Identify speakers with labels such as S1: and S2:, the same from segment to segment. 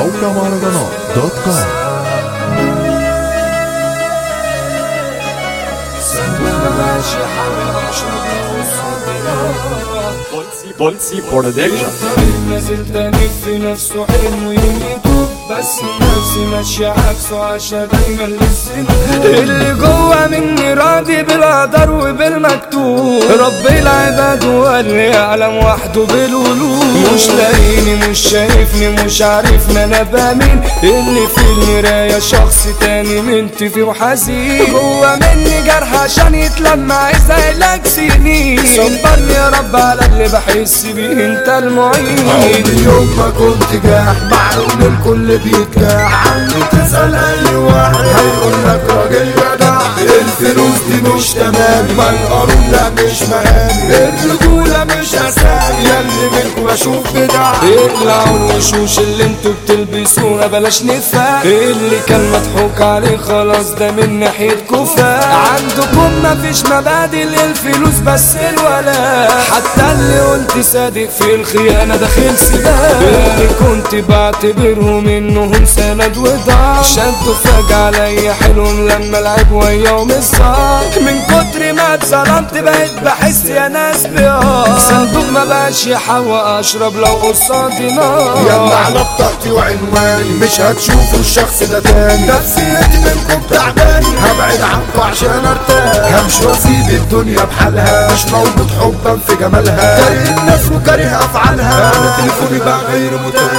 S1: موقع مهرجانات دوت كوم
S2: بولسي بولسي برودكشن
S3: نزلت تاني في نفسه حلم ويميته بس نفسي ماشية عكسه عشان دايما للسنة اللي جوا مني راضي بالقدر وبالمكتوب رب العباد هو اللي يعلم وحده بالقلوب مش لاقيني مش شايفني مش عارفني انا بمين اللي في المراية شخص تاني منتي فيه وحزين جوا مني جرح عشان يتلم عايز لك سنين صبرني يا رب على اللي بحس بيه انت المعين
S4: عمري يوم ما كنت جاح معلوم الكل بيتجاح عني تسأل أي واحد هيقول لك راجل جدع الفلوس دي مش تمام ما القانون لا مش مهامي الرجولة مش أسامي ياللي منكم بشوف بدع
S3: اقلعوا الوشوش اللي انتوا بتلبسوها بلاش نفاق اللي كان مضحوك عليه خلاص ده من ناحية كفاء عندكم مفيش مبادئ للفلوس بس الولاء حتى اللي قلت صادق في الخيانة داخل سباق اللي كنت بعتبرهم انهم سند وضع شدوا فجأة عليا حلوهم لما لعب وياهم الصعب من كتر ما اتظلمت بقيت بحس يا ناس بيار صندوق ما بقاش يحوق اشرب لو قصادي نار
S4: يلا على بطاقتي وعنواني مش هتشوفوا الشخص ده تاني نفسيتي منكم تعباني هبعد عنكم عشان ارتاح همشي واسيب الدنيا بحالها مش موجود حبا في جمالها كاره الناس وكاره افعالها انا تليفوني بقى غير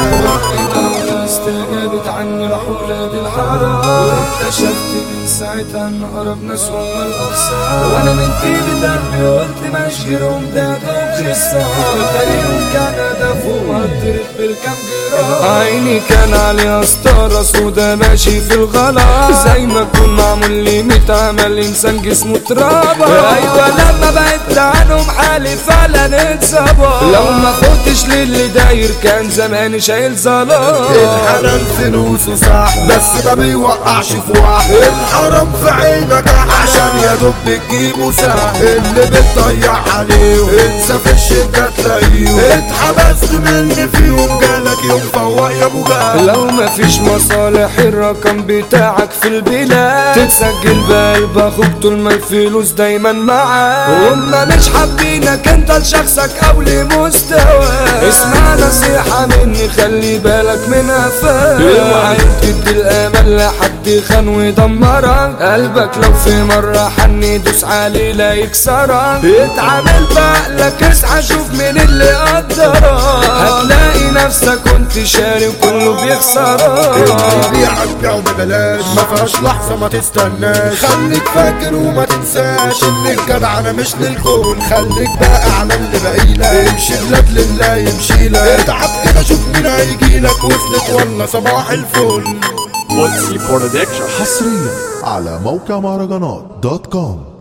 S4: متاح
S3: استجابت عني رحولة الحرام واكتشفت من ساعتها ان اقرب ناس هم الاخسار وانا من طيبة قلبي قلت ماشي غيرهم ده دوب خسار فريقهم كان هدفه هضرب بالكام جرام عيني كان عليها ستارة سودا ماشي في الغلا زي ما اكون معمول لي متعمل انسان جسمه ترابة ايوه لما بعدت عنهم حالي فعلا اتصابة لو ما فوتش للي داير كان زماني شايل ظلام
S4: الحلال فلوسه صح بس ما بيوقعش في واحد الحرام في عينك عشان يا دوب بتجيبه ساعة اللي بتضيع عليه انسى في الشدة تلاقيه اتحبست مني في يوم جالك يوم فوق يا ابو جهل
S3: لو مفيش مصالح الرقم بتاعك في البلاد تتسجل بقلب اخوك طول ما الفلوس دايما معاك هما مش حابينك انت لشخصك او لمستواك اسمع نصيحة مني خلي بالك من قفاك اوعى تدي الامل لحد خان ويدمرك قلبك لو في مرة حن يدوس عليه لا يكسرك اتعامل بعقلك اصحى شوف مين اللي قدرك هتلاقي نفسك كنت شاري وكله بيخسرك
S4: اللي بيعك بيعه ببلاش ما فيهاش لحظة ما تستناش خليك فاكر وما تنساش ان الجدع انا مش للكون خليك بقى على اللي باقيلك امشي بلاد لله يمشي لك اتعب كده شوف مين هيجيلك وصلت ولا صباح الفل
S2: بولسي برودكشن
S1: حصريا على موقع مهرجانات دوت كوم